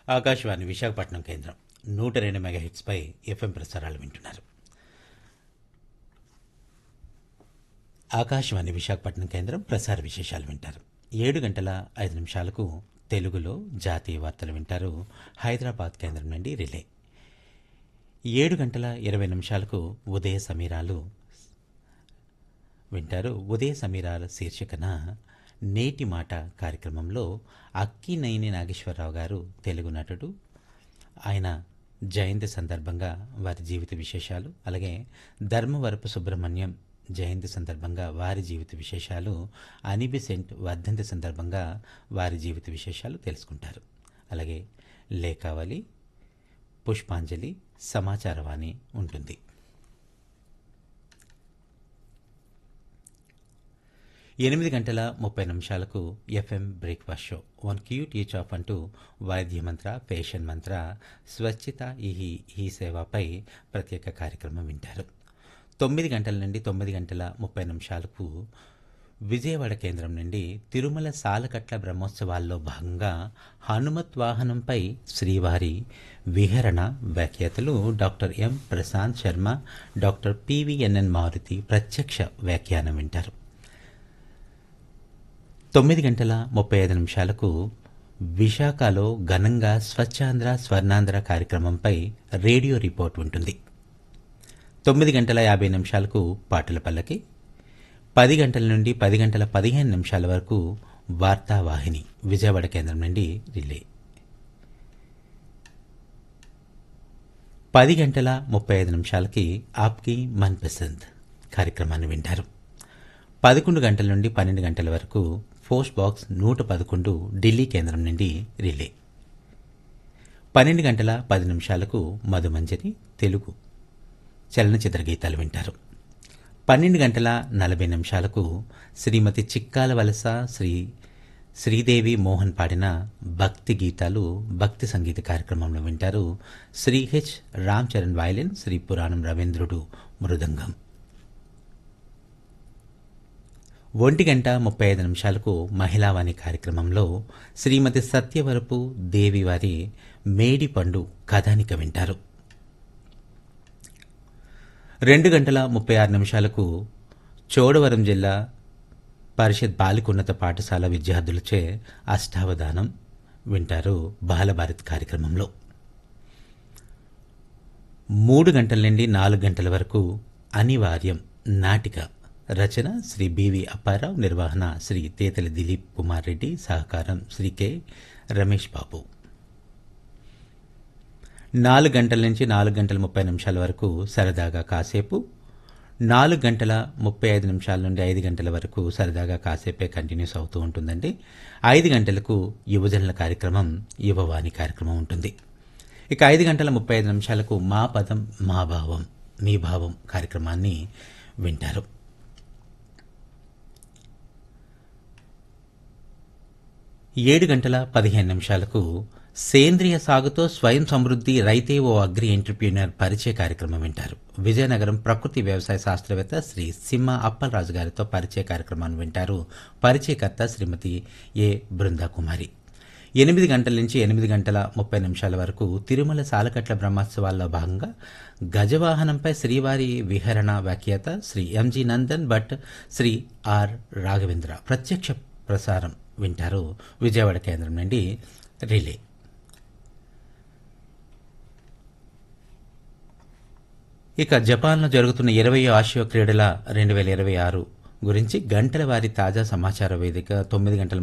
ఆకాశవాణి విశాఖపట్నం కేంద్రం నూట రెండు మెగాహిట్స్పై ఎఫ్ఎం ప్రసారాలు వింటున్నారు ఆకాశవాణి విశాఖపట్నం కేంద్రం ప్రసార విశేషాలు వింటారు ఏడు గంటల ఐదు నిమిషాలకు తెలుగులో జాతీయ వార్తలు వింటారు హైదరాబాద్ కేంద్రం నుండి రిలే ఏడు గంటల ఇరవై నిమిషాలకు ఉదయ సమీరాలు వింటారు ఉదయ సమీరాల శీర్షికన నేటి మాట కార్యక్రమంలో అక్కినేని నాగేశ్వరరావు గారు తెలుగు నటుడు ఆయన జయంతి సందర్భంగా వారి జీవిత విశేషాలు అలాగే ధర్మవరపు సుబ్రహ్మణ్యం జయంతి సందర్భంగా వారి జీవిత విశేషాలు అనిబిసెంట్ వర్ధంతి సందర్భంగా వారి జీవిత విశేషాలు తెలుసుకుంటారు అలాగే లేఖావళి పుష్పాంజలి సమాచారవాణి ఉంటుంది ఎనిమిది గంటల ముప్పై నిమిషాలకు FM breakfast show one cute each of అంటూ వైద్య మంత్ర పేషెంట్ మంత్ర స్వచ్ఛత ఈ ఈ సేవపై ప్రత్యేక కార్యక్రమం వింటారు తొమ్మిది గంటల నుండి తొమ్మిది గంటల ముప్పై నిమిషాలకు విజయవాడ కేంద్రం నుండి తిరుమల సాలకట్ల బ్రహ్మోత్సవాల్లో భాగంగా హనుమత్ వాహనంపై శ్రీవారి విహరణ వ్యాఖ్యాతలు doctor M Prashanth Sharma doctor PVNN Maruthi ప్రత్యక్ష వ్యాఖ్యానం వింటారు తొమ్మిది గంటల ముప్పై ఐదు నిమిషాలకు విశాఖలో ఘనంగా స్వచ్ఛాంధ్ర స్వర్ణాంధ్ర కార్యక్రమంపై రేడియో రిపోర్ట్ ఉంటుంది తొమ్మిది గంటల యాభై నిమిషాలకు పాటల పల్లకి పది గంటల నుండి పది గంటల పదిహేను నిమిషాల వరకు వార్తావాహిని విజయవాడ కేంద్రం నుండి రిలే పది గంటల ముప్పై ఐదు నిమిషాలకి ఆప్కి మన్ పసంద్ కార్యక్రమాన్ని వింటారు పదకొండు గంటల నుండి పన్నెండు గంటల వరకు పోస్ట్ బాక్స్ నూట పదకొండు ఢిల్లీ కేంద్రం నుండి రిలే పన్నెండు గంటల పది నిమిషాలకు మధుమంజరి తెలుగు చలనచిత్ర గీతాలు వింటారు పన్నెండు గంటల నలభై నిమిషాలకు శ్రీమతి చిక్కాల వలస శ్రీ శ్రీదేవి మోహన్ పాడిన భక్తి గీతాలు భక్తి సంగీత కార్యక్రమంలో వింటారు శ్రీ హెచ్ రామ్ చరణ్ వయలిన్ శ్రీ పురాణం రవీంద్రుడు మృదంగం ఒంటి గంట ముప్పై ఐదు నిమిషాలకు మహిళావాణి కార్యక్రమంలో శ్రీమతి సత్యవరపు దేవి వారి మేడి పండు కథానిక వింటారు రెండు గంటల ముప్పై ఆరు నిమిషాలకు చోడవరం జిల్లా పరిషత్ బాలికోన్నత పాఠశాల విద్యార్థులచే అష్టావధానం వింటారు బాలభారత్ కార్యక్రమంలో మూడు గంటల నుండి నాలుగు గంటల వరకు అనివార్యం నాటిక రచన శ్రీ బివి అప్పారావు నిర్వహణ శ్రీ తేతలి దిలీప్ కుమార్ రెడ్డి సహకారం శ్రీ కె రమేష్ బాబు నాలుగు గంటల నుంచి నాలుగు గంటల ముప్పై నిమిషాల వరకు సరదాగా కాసేపు నాలుగు గంటల ముప్పై ఐదు నిమిషాల నుండి ఐదు గంటల వరకు సరదాగా కాసేపే కంటిన్యూస్ అవుతూ ఉంటుందండి ఐదు గంటలకు యువజనుల కార్యక్రమం యువవాణి కార్యక్రమం ఉంటుంది ఇక ఐదు గంటల ముప్పై ఐదు నిమిషాలకు మా పదం మా భావం మీ భావం కార్యక్రమాన్ని వింటారు ఏడు గంటల పదిహేను నిమిషాలకు సేంద్రియ సాగుతో స్వయం సమృద్ధి రైతే ఓ అగ్రి ఎంటర్ప్రీనర్ పరిచయ కార్యక్రమం వింటారు విజయనగరం ప్రకృతి వ్యవసాయ శాస్త్రవేత్త శ్రీ సింహ అప్పలరాజు గారితో పరిచయ కార్యక్రమాన్ని వింటారు పరిచయకర్త శ్రీమతి ఏ బృందా కుమారి ఎనిమిది గంటల నుంచి ఎనిమిది గంటల ముప్పై నిమిషాల వరకు తిరుమల సాలకట్ల బ్రహ్మోత్సవాల్లో భాగంగా గజవాహనంపై శ్రీవారి విహరణ వ్యాఖ్యాత శ్రీ ఎంజి నందన్ భట్ శ్రీ ఆర్ రాఘవేంద్ర ప్రత్యక్ష ప్రసారం వింటారు విజయవాడ కేంద్రం నుండి రిలే ఇక జపాన్లో జరుగుతున్న ఇరవై ఆసియా క్రీడల రెండు వేల ఇరవై ఆరు గురించి గంటల వారి తాజా సమాచార వేదిక తొమ్మిది గంటల